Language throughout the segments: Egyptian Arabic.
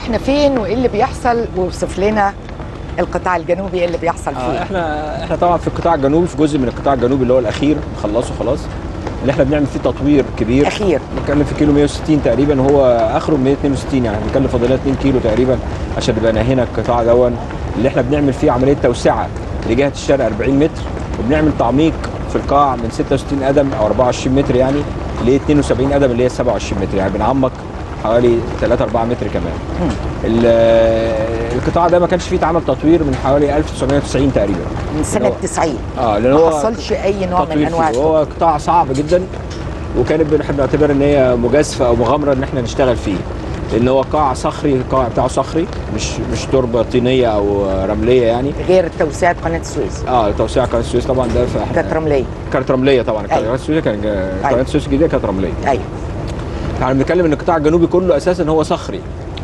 احنا فين وايه اللي بيحصل ووصف لنا القطاع الجنوبي ايه اللي بيحصل آه فيه احنا احنا طبعا في القطاع الجنوبي في جزء من القطاع الجنوبي اللي هو الاخير خلصه خلاص اللي احنا بنعمل فيه تطوير كبير اخير بنتكلم في كيلو 160 تقريبا هو اخره 162 يعني بنتكلم فاضل 2 كيلو تقريبا عشان نبقى نهينا القطاع دون اللي احنا بنعمل فيه عمليه توسعه لجهه الشرق 40 متر وبنعمل تعميق في القاع من 66 قدم او 24 متر يعني ل 72 قدم اللي هي 27 متر يعني بنعمق حوالي 3 4 متر كمان ال- القطاع ده ما كانش فيه اتعمل تطوير من حوالي 1990 تقريبا من سنه هو- 90 اه لان ما هو حصلش اي نوع من تطوير انواع فيه. هو قطاع صعب جدا وكانت بنحب نعتبر ان هي مجازفه او مغامره ان احنا نشتغل فيه لان هو قاع صخري القاع بتاعه صخري مش مش تربه طينيه او رمليه يعني غير توسعه قناه السويس اه توسيع قناه السويس طبعا ده فاحنا كانت رمليه كانت رمليه طبعا أيوة. قناه السويس كان قناه السويس الجديده كانت رمليه ايوه احنا بنتكلم ان القطاع الجنوبي كله اساسا هو صخري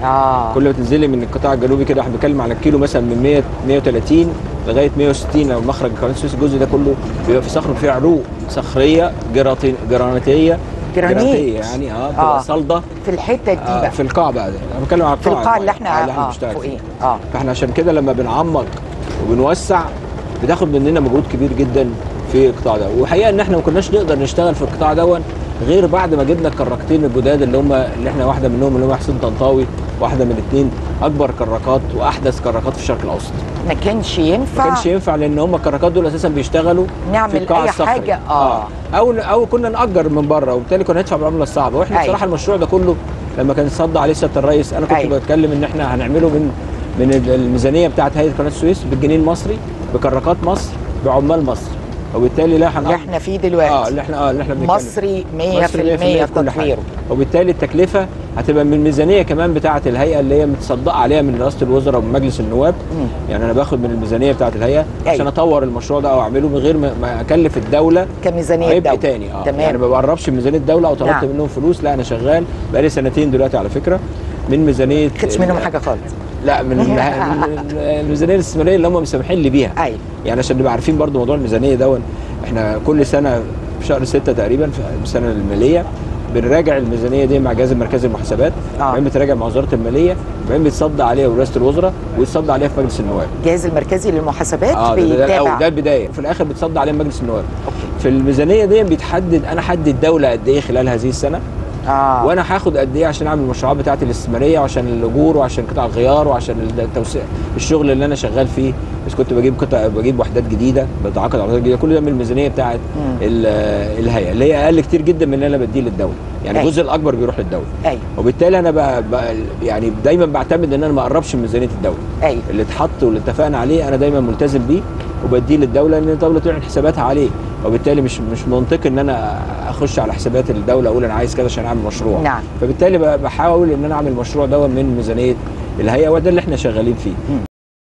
اه كل ما تنزلي من القطاع الجنوبي كده احنا بنتكلم على الكيلو مثلا من 100 130 لغايه 160 لو مخرج قناه السويس الجزء ده كله بيبقى في صخر فيه عروق صخريه جراتي جرانيتيه جرانيت. جرانيتيه يعني اه بتبقى آه. صلده في الحته دي آه بقى في القاع بقى ده انا بتكلم على في القاع اللي احنا اللي احنا اه بنشتغل فوقيه فيه اه فاحنا عشان كده لما بنعمق وبنوسع بتاخد مننا مجهود كبير جدا في القطاع ده وحقيقه ان احنا ما كناش نقدر نشتغل في القطاع دون غير بعد ما جبنا الكراكتين الجداد اللي هم اللي احنا واحده منهم اللي هم حسين طنطاوي واحده من الاثنين اكبر كراكات واحدث كراكات في الشرق الاوسط ما كانش ينفع ما كانش ينفع لان هم الكراكات دول اساسا بيشتغلوا في نعمل القاع اي الصخري. حاجه اه او او كنا ناجر من بره وبالتالي كنا ندفع بالعمله الصعبه واحنا أيوة. بصراحه المشروع ده كله لما كان صد عليه سياده الرئيس انا كنت أيوة. بتكلم ان احنا هنعمله من من الميزانيه بتاعه هيئه قناه السويس بالجنيه المصري بكراكات مصر بعمال مصر وبالتالي لا اللي هنأجر احنا فيه اه دلوقتي اللي احنا اه اللي احنا بنتكلم مصري 100% مصري 100% في في كل حاجه تطويره وبالتالي التكلفه هتبقى من الميزانيه كمان بتاعه الهيئه اللي هي متصدقه عليها من رئاسه الوزراء ومن مجلس النواب مم. يعني انا باخد من الميزانيه بتاعه الهيئه أيوة. عشان اطور المشروع ده او اعمله من غير ما- ما اكلف الدوله كميزانيه عبء دولة تاني اه تمام. يعني ما بقربش من ميزانيه الدوله او طلبت نعم. منهم فلوس لا انا شغال بقالي سنتين دلوقتي على فكره من ميزانيه خدش منهم حاجه خالص لا من من الميزانيه الاستثماريه اللي هم مسامحين لي بيها ايوه يعني عشان نبقى عارفين برضو موضوع الميزانيه دون احنا كل سنه في شهر 6 تقريبا في السنه الماليه بنراجع الميزانيه دي مع جهاز المركزي للمحاسبات آه. وبعدين بتراجع مع وزاره الماليه وبعدين بيتصدى عليها رئاسه الوزراء ويتصدى عليها في مجلس النواب الجهاز المركزي للمحاسبات اه ده, ده, بيتابع الأول، ده البدايه في الاخر بيتصدى عليها مجلس النواب أوكي. في الميزانيه دي بيتحدد انا حدد الدوله قد ايه خلال هذه السنه اه وانا هاخد قد ايه عشان اعمل المشروعات بتاعتي الاستثماريه وعشان الاجور وعشان قطع الغيار وعشان التوسيع الشغل اللي انا شغال فيه بس كنت بجيب قطع بجيب وحدات جديده بتعاقد على وحدات جديده كل ده من الميزانيه بتاعت مم. ال- الهيئه اللي هي اقل كتير جدا من اللي انا بديه للدوله يعني أيوة. الجزء الاكبر بيروح للدوله ايوه وبالتالي انا بقى بقى يعني دايما بعتمد ان انا ما اقربش من ميزانيه الدوله ايوه اللي اتحط واللي اتفقنا عليه انا دايما ملتزم بيه وبديه للدوله لان الدوله تعمل حساباتها عليه وبالتالي مش مش منطقي ان انا اخش على حسابات الدوله اقول انا عايز كذا عشان اعمل مشروع نعم. فبالتالي ب- بحاول ان انا اعمل مشروع ده من ميزانيه الهيئه وده اللي احنا شغالين فيه